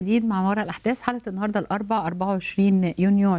جديد مع وراء الأحداث حلقة النهاردة الأربع 24 يونيو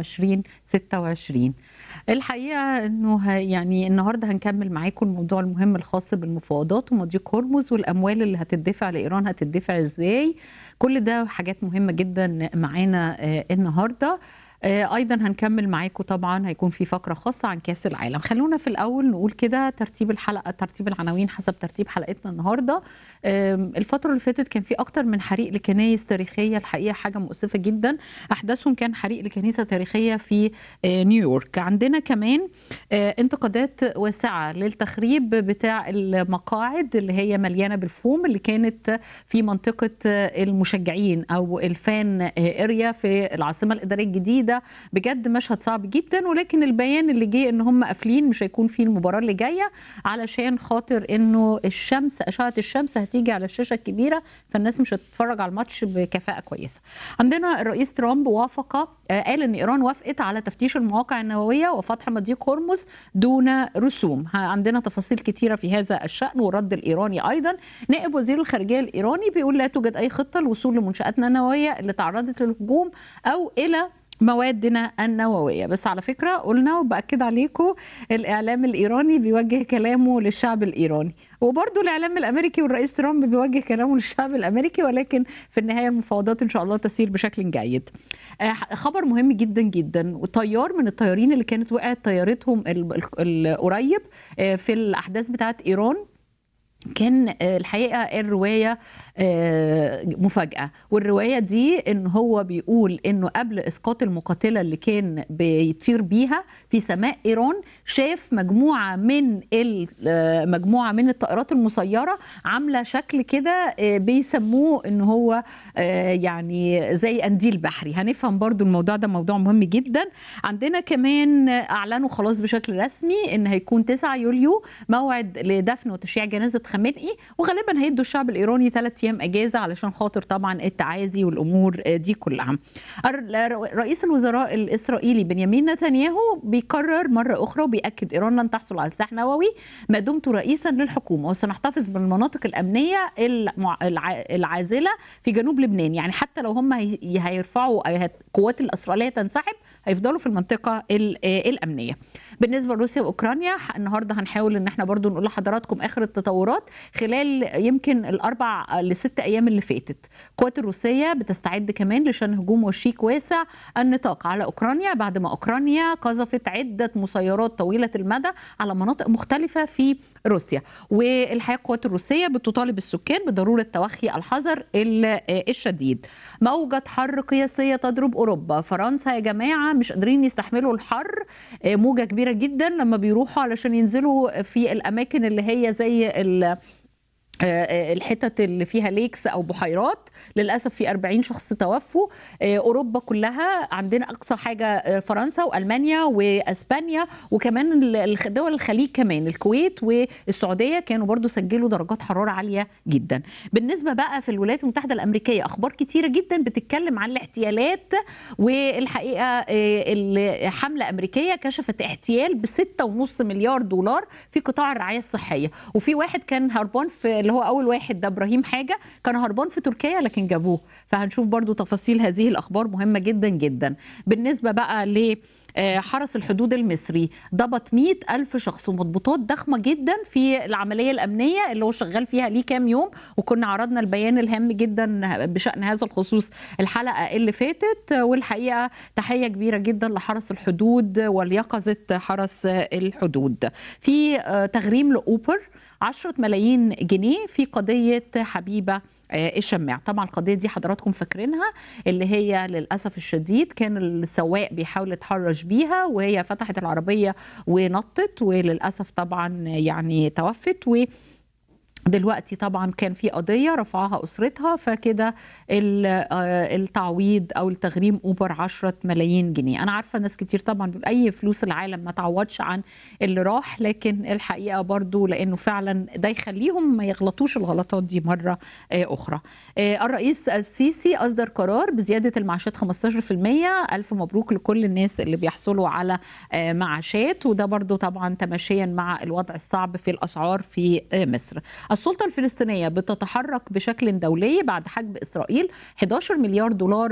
2026 الحقيقة أنه ه- يعني النهاردة هنكمل معاكم الموضوع المهم الخاص بالمفاوضات ومضيق هرمز والأموال اللي هتدفع لإيران هتدفع إزاي كل ده حاجات مهمة جدا معانا آه، النهاردة آه، ايضا هنكمل معاكم طبعا هيكون في فقره خاصه عن كاس العالم خلونا في الاول نقول كده ترتيب الحلقه ترتيب العناوين حسب ترتيب حلقتنا النهارده آم، الفتره اللي فاتت كان في اكتر من حريق لكنايس تاريخيه الحقيقه حاجه مؤسفه جدا احدثهم كان حريق لكنيسه تاريخيه في آه، نيويورك عندنا كمان آه، انتقادات واسعه للتخريب بتاع المقاعد اللي هي مليانه بالفوم اللي كانت في منطقه آه، المشجعين او الفان اريا في العاصمه الاداريه الجديده بجد مشهد صعب جدا ولكن البيان اللي جه ان هم قافلين مش هيكون في المباراه اللي جايه علشان خاطر انه الشمس اشعه الشمس هتيجي على الشاشه الكبيره فالناس مش هتتفرج على الماتش بكفاءه كويسه. عندنا الرئيس ترامب وافق آه، قال ان ايران وافقت على تفتيش المواقع النوويه وفتح مضيق هرمز دون رسوم. ها- عندنا تفاصيل كتيره في هذا الشان والرد الايراني ايضا. نائب وزير الخارجيه الايراني بيقول لا توجد اي خطه للوصول لمنشاتنا النوويه اللي تعرضت للهجوم او الى موادنا النووية بس على فكرة قلنا وبأكد عليكم الإعلام الإيراني بيوجه كلامه للشعب الإيراني وبرضه الإعلام الأمريكي والرئيس ترامب بيوجه كلامه للشعب الأمريكي ولكن في النهاية المفاوضات إن شاء الله تسير بشكل جيد آه، خبر مهم جدا جدا وطيار من الطيارين اللي كانت وقعت طيارتهم ال- ال- القريب آه، في الأحداث بتاعت إيران كان آه، الحقيقه الروايه آه، مفاجاه والروايه دي ان هو بيقول انه قبل اسقاط المقاتله اللي كان بيطير بيها في سماء ايران شاف مجموعه من ال- آه، مجموعه من الطائرات المسيره عامله شكل كده آه، بيسموه ان هو آه، يعني زي قنديل بحري هنفهم برضو الموضوع ده موضوع مهم جدا عندنا كمان اعلنوا خلاص بشكل رسمي ان هيكون 9 يوليو موعد لدفن وتشييع جنازه خامنئي وغالبا هيدوا الشعب الايراني ثلاث ايام اجازه علشان خاطر طبعا التعازي والامور دي كلها. الر- رئيس الوزراء الاسرائيلي بنيامين نتنياهو بيكرر مره اخرى وبياكد ايران لن تحصل على سلاح نووي ما دمت رئيسا للحكومه وسنحتفظ بالمناطق الامنيه المع- الع- العازله في جنوب لبنان يعني حتى لو هم هي- هيرفعوا أي هت- القوات الاسرائيليه تنسحب هيفضلوا في المنطقه ال- آه، الامنيه. بالنسبه لروسيا واوكرانيا ح- النهارده هنحاول ان احنا برضو نقول لحضراتكم اخر التطورات خلال يمكن الاربع لست ايام اللي فاتت القوات الروسيه بتستعد كمان لشن هجوم وشيك واسع النطاق على اوكرانيا بعد ما اوكرانيا قذفت عده مسيرات طويله المدى على مناطق مختلفه في روسيا والحقيقه القوات الروسيه بتطالب السكان بضروره توخي الحذر ال- آه، الشديد موجه حر قياسيه تضرب اوروبا فرنسا يا جماعه مش قادرين يستحملوا الحر آه، موجه كبيره جدا لما بيروحوا علشان ينزلوا في الاماكن اللي هي زي ال- آه، الحتت اللي فيها ليكس او بحيرات للاسف في 40 شخص توفوا آه، اوروبا كلها عندنا اقصى حاجه آه، فرنسا والمانيا واسبانيا وكمان ال- الخ- دول الخليج كمان الكويت والسعوديه كانوا برضو سجلوا درجات حراره عاليه جدا بالنسبه بقى في الولايات المتحده الامريكيه اخبار كتيره جدا بتتكلم عن الاحتيالات والحقيقه آه، ال- حمله امريكيه كشفت احتيال ب 6.5 مليار دولار في قطاع الرعايه الصحيه وفي واحد كان هربان في اللي هو اول واحد ده ابراهيم حاجه كان هربان في تركيا لكن جابوه فهنشوف برضو تفاصيل هذه الاخبار مهمه جدا جدا بالنسبه بقى ل آه، حرس الحدود المصري ضبط 100 ألف شخص ومضبوطات ضخمة جدا في العملية الأمنية اللي هو شغال فيها ليه كام يوم وكنا عرضنا البيان الهام جدا بشأن هذا الخصوص الحلقة اللي فاتت والحقيقة تحية كبيرة جدا لحرس الحدود وليقظة حرس الحدود في آه، تغريم لأوبر 10 ملايين جنيه في قضية حبيبة آه، الشماع طبعا القضية دي حضراتكم فاكرينها اللي هي للأسف الشديد كان السواق بيحاول يتحرش بيها وهي فتحت العربية ونطت وللأسف طبعا يعني توفت و دلوقتي طبعا كان في قضيه رفعها اسرتها فكده ال- آه، التعويض او التغريم اوبر 10 ملايين جنيه انا عارفه ناس كتير طبعا بيقول اي فلوس العالم ما تعوضش عن اللي راح لكن الحقيقه برضو لانه فعلا ده يخليهم ما يغلطوش الغلطات دي مره آه، اخرى آه، الرئيس السيسي اصدر قرار بزياده المعاشات 15% الف مبروك لكل الناس اللي بيحصلوا على آه، معاشات وده برضو طبعا تماشيا مع الوضع الصعب في الاسعار في آه، مصر السلطة الفلسطينية بتتحرك بشكل دولي بعد حجب إسرائيل 11 مليار دولار